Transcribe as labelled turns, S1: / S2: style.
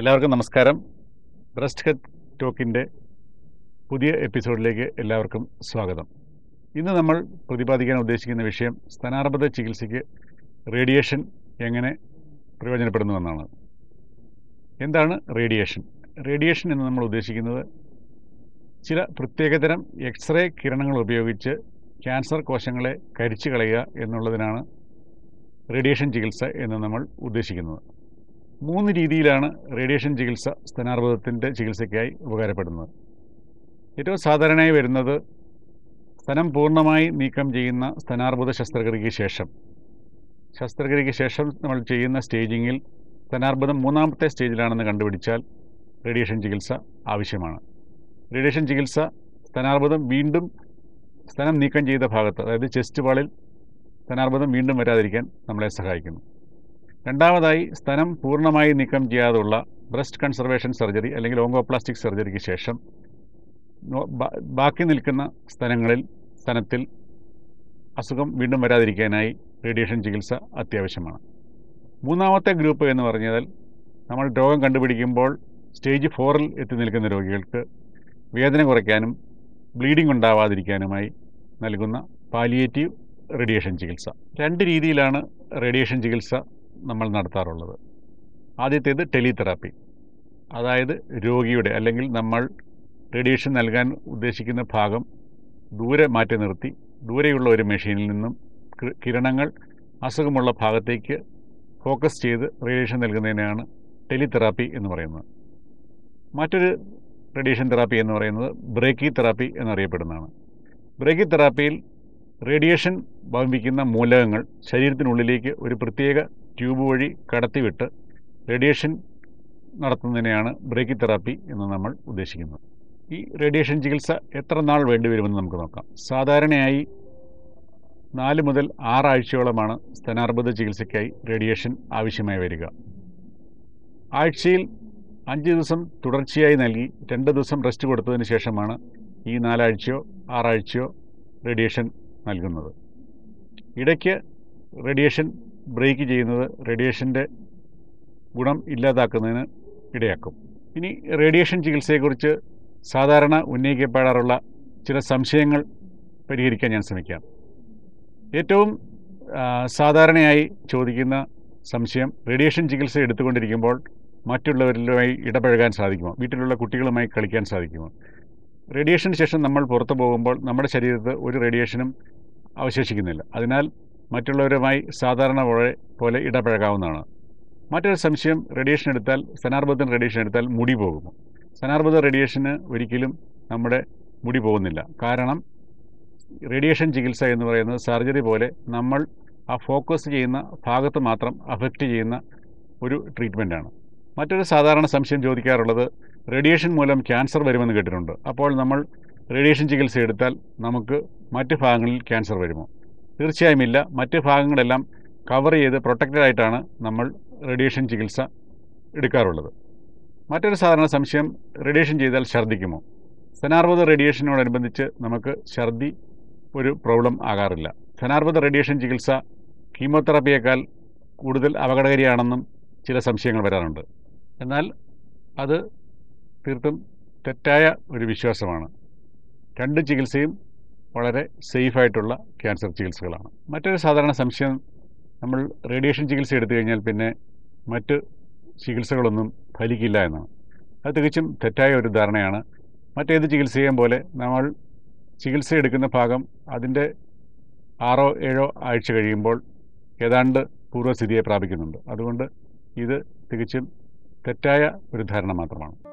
S1: എല്ലാവർക്കും നമസ്കാരം breast health ടോക്കിൻ്റെ പുതിയ എപ്പിസോഡിലേക്ക് എല്ലാവർക്കും സ്വാഗതം ഇന്ന് നമ്മൾ പ്രതിപാദിക്കാൻ ഉദ്ദേശിക്കുന്ന വിഷയം സ്ഥാനാർബുദ ചികിത്സയ്ക്ക് റേഡിയേഷൻ എങ്ങനെ പ്രയോജനപ്പെടുന്നുവെന്നാണ് എന്താണ് റേഡിയേഷൻ റേഡിയേഷൻ എന്ന് നമ്മൾ ഉദ്ദേശിക്കുന്നത് ചില പ്രത്യേകതരം എക്സ്റേ കിരണങ്ങൾ ഉപയോഗിച്ച് ക്യാൻസർ കോശങ്ങളെ കരിച്ചു കളയുക എന്നുള്ളതിനാണ് റേഡിയേഷൻ ചികിത്സ എന്ന് നമ്മൾ ഉദ്ദേശിക്കുന്നത് മൂന്ന് രീതിയിലാണ് റേഡിയേഷൻ ചികിത്സ സ്തനാർബുദത്തിൻ്റെ ചികിത്സയ്ക്കായി ഉപകാരപ്പെടുന്നത് ഏറ്റവും സാധാരണയായി വരുന്നത് സ്തനം പൂർണ്ണമായി നീക്കം ചെയ്യുന്ന സ്തനാർബുദ ശസ്ത്രക്രിയയ്ക്ക് ശേഷം ശസ്ത്രക്രിയയ്ക്ക് ശേഷം നമ്മൾ ചെയ്യുന്ന സ്റ്റേജിങ്ങിൽ സ്തനാർബുദം മൂന്നാമത്തെ സ്റ്റേജിലാണെന്ന് കണ്ടുപിടിച്ചാൽ റേഡിയേഷൻ ചികിത്സ ആവശ്യമാണ് റേഡിയേഷൻ ചികിത്സ സ്തനാർബുദം വീണ്ടും സ്തനം നീക്കം ചെയ്ത ഭാഗത്ത് അതായത് ചെസ്റ്റ് വാളിൽ സ്തനാർബുദം വീണ്ടും വരാതിരിക്കാൻ നമ്മളെ സഹായിക്കുന്നു രണ്ടാമതായി സ്തനം പൂർണ്ണമായി നീക്കം ചെയ്യാതുള്ള ബ്രസ്റ്റ് കൺസർവേഷൻ സർജറി അല്ലെങ്കിൽ ഓങ്കോപ്ലാസ്റ്റിക് സർജറിക്ക് ശേഷം നോ- ബാ- ബാക്കി നിൽക്കുന്ന സ്ഥലങ്ങളിൽ സ്തനത്തിൽ അസുഖം വീണ്ടും വരാതിരിക്കാനായി റേഡിയേഷൻ ചികിത്സ അത്യാവശ്യമാണ് മൂന്നാമത്തെ ഗ്രൂപ്പ് എന്ന് പറഞ്ഞാൽ നമ്മൾ രോഗം കണ്ടുപിടിക്കുമ്പോൾ സ്റ്റേജ് ഫോറിൽ എത്തി നിൽക്കുന്ന രോഗികൾക്ക് വേദന കുറയ്ക്കാനും ബ്ലീഡിംഗ് ഉണ്ടാവാതിരിക്കാനുമായി നൽകുന്ന പാലിയേറ്റീവ് റേഡിയേഷൻ ചികിത്സ രണ്ട് രീതിയിലാണ് റേഡിയേഷൻ ചികിത്സ നമ്മൾ നടത്താറുള്ളത് ആദ്യത്തേത് ടെലിതെറാപ്പി അതായത് രോഗിയുടെ അല്ലെങ്കിൽ നമ്മൾ റേഡിയേഷൻ നൽകാൻ ഉദ്ദേശിക്കുന്ന ഭാഗം ദൂരെ മാറ്റി നിർത്തി ദൂരെയുള്ള ഒരു മെഷീനിൽ നിന്നും കി- കിരണങ്ങൾ അസുഖമുള്ള ഭാഗത്തേക്ക് ഫോക്കസ് ചെയ്ത് റേഡിയേഷൻ നൽകുന്നതിനാണ് ടെലിതെറാപ്പി എന്ന് പറയുന്നത് മറ്റൊരു റേഡിയേഷൻ തെറാപ്പി എന്ന് പറയുന്നത് ബ്രേക്കി തെറാപ്പി എന്നറിയപ്പെടുന്നതാണ് ബ്രേക്കി തെറാപ്പിയിൽ റേഡിയേഷൻ വമിക്കുന്ന മൂലകങ്ങൾ ശരീരത്തിനുള്ളിലേക്ക് ഒരു പ്രത്യേക ട്യൂബ് വഴി കടത്തിവിട്ട് റേഡിയേഷൻ നടത്തുന്നതിനെയാണ് ബ്രേക്കി തെറാപ്പി എന്ന് നമ്മൾ ഉദ്ദേശിക്കുന്നത് ഈ റേഡിയേഷൻ ചികിത്സ എത്ര നാൾ വേണ്ടിവരുമെന്ന് നമുക്ക് നോക്കാം സാധാരണയായി നാല് മുതൽ ആറാഴ്ചയോളമാണ് സ്തനാർബുദ ചികിത്സയ്ക്കായി റേഡിയേഷൻ ആവശ്യമായി വരിക ആഴ്ചയിൽ അഞ്ച് ദിവസം തുടർച്ചയായി നൽകി രണ്ട് ദിവസം റെസ്റ്റ് കൊടുത്തതിന് ശേഷമാണ് ഈ നാലാഴ്ചയോ ആറാഴ്ചയോ റേഡിയേഷൻ നൽകുന്നത് ഇടയ്ക്ക് റേഡിയേഷൻ ബ്രേക്ക് ചെയ്യുന്നത് റേഡിയേഷൻ്റെ ഗുണം ഇല്ലാതാക്കുന്നതിന് ഇടയാക്കും ഇനി റേഡിയേഷൻ ചികിത്സയെക്കുറിച്ച് സാധാരണ ഉന്നയിക്കപ്പെടാറുള്ള ചില സംശയങ്ങൾ പരിഹരിക്കാൻ ഞാൻ ശ്രമിക്കാം ഏറ്റവും ആ, സാധാരണയായി ചോദിക്കുന്ന സംശയം റേഡിയേഷൻ ചികിത്സ എടുത്തുകൊണ്ടിരിക്കുമ്പോൾ മറ്റുള്ളവരുമായി ഇടപഴകാൻ സാധിക്കുമോ വീട്ടിലുള്ള കുട്ടികളുമായി കളിക്കാൻ സാധിക്കുമോ റേഡിയേഷന് ശേഷം നമ്മൾ പുറത്തു പോകുമ്പോൾ നമ്മുടെ ശരീരത്ത് ഒരു റേഡിയേഷനും അവശേഷിക്കുന്നില്ല അതിനാൽ മറ്റുള്ളവരുമായി സാധാരണ പോലെ പോലെ ഇടപഴകാവുന്നതാണ് മറ്റൊരു സംശയം റേഡിയേഷൻ എടുത്താൽ സ്തനാർബുദത്തിന് റേഡിയേഷൻ എടുത്താൽ മുടി പോകുമോ സ്തനാർബുദ റേഡിയേഷന് ഒരിക്കലും നമ്മുടെ മുടി പോകുന്നില്ല കാരണം റേഡിയേഷൻ ചികിത്സ എന്ന് പറയുന്നത് സർജറി പോലെ നമ്മൾ ആ ഫോക്കസ് ചെയ്യുന്ന ഭാഗത്ത് മാത്രം അഫക്റ്റ് ചെയ്യുന്ന ഒരു ട്രീറ്റ്മെൻറ്റാണ് മറ്റൊരു സാധാരണ സംശയം ചോദിക്കാറുള്ളത് റേഡിയേഷൻ മൂലം ക്യാൻസർ വരുമെന്ന് കേട്ടിട്ടുണ്ട് അപ്പോൾ നമ്മൾ റേഡിയേഷൻ ചികിത്സ എടുത്താൽ നമുക്ക് മറ്റ് ഭാഗങ്ങളിൽ ക്യാൻസർ വരുമോ തീർച്ചയായും ഇല്ല മറ്റ് ഭാഗങ്ങളെല്ലാം കവർ ചെയ്ത് പ്രൊട്ടക്റ്റഡ് ആയിട്ടാണ് നമ്മൾ റേഡിയേഷൻ ചികിത്സ എടുക്കാറുള്ളത് മറ്റൊരു സാധാരണ സംശയം റേഡിയേഷൻ ചെയ്താൽ ഛർദ്ദിക്കുമോ സ്തനാർബുദ റേഡിയേഷനോടനുബന്ധിച്ച് നമുക്ക് ഛർദി ഒരു പ്രോബ്ലം ആകാറില്ല സ്തനാർബുദ റേഡിയേഷൻ ചികിത്സ കീമോതെറാപ്പിയേക്കാൾ കൂടുതൽ അപകടകാരിയാണെന്നും ചില സംശയങ്ങൾ വരാറുണ്ട് എന്നാൽ അത് തീർത്തും തെറ്റായ ഒരു വിശ്വാസമാണ് രണ്ട് ചികിത്സയും വളരെ സേഫായിട്ടുള്ള ക്യാൻസർ ചികിത്സകളാണ് മറ്റൊരു സാധാരണ സംശയം നമ്മൾ റേഡിയേഷൻ ചികിത്സ എടുത്തു കഴിഞ്ഞാൽ പിന്നെ മറ്റ് ചികിത്സകളൊന്നും ഫലിക്കില്ല എന്നാണ് അത് തികച്ചും തെറ്റായ ഒരു ധാരണയാണ് മറ്റേത് ചികിത്സയും പോലെ നമ്മൾ ചികിത്സ എടുക്കുന്ന ഭാഗം അതിൻ്റെ ആറോ ഏഴോ ആഴ്ച കഴിയുമ്പോൾ ഏതാണ്ട് പൂർവ്വസ്ഥിതിയെ പ്രാപിക്കുന്നുണ്ട് അതുകൊണ്ട് ഇത് തികച്ചും തെറ്റായ ഒരു ധാരണ മാത്രമാണ്